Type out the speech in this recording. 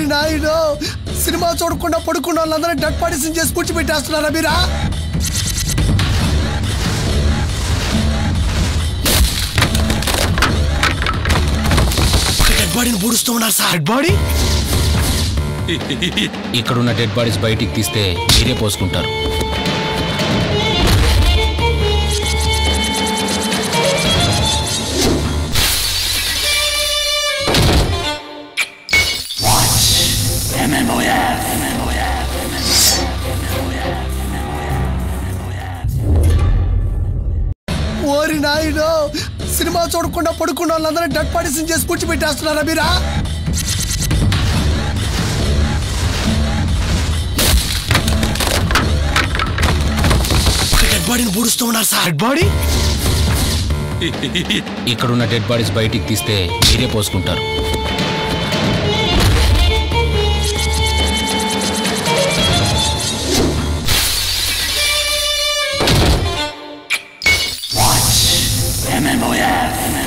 Naidu cinema చూడకుండా పడుకున్న వాళ్ళందరూ డెడ్ బాడీస్ చేసి కూర్చోబెట్టేస్తున్నారా మీరా డెడ్ బాడీని పూడుస్తూ ఉన్నారు సార్ డెడ్ బాడీ ఇక్కడున్న డెడ్ బాడీస్ బయటికి తీస్తే మీరే పోసుకుంటారు ఓరి నాయుడు సినిమా చూడకుండా పడుకున్న వాళ్ళందరూ డెడ్ బాడీస్ చేసి కూర్చోబెట్టేస్తున్నారా మీరా డెడ్ బాడీని పూడుస్తూ ఉన్నారు సార్ డెడ్ బాడీ ఇక్కడున్న డెడ్ బాడీస్ బయటికి తీస్తే మీరే పోసుకుంటారు MMOF.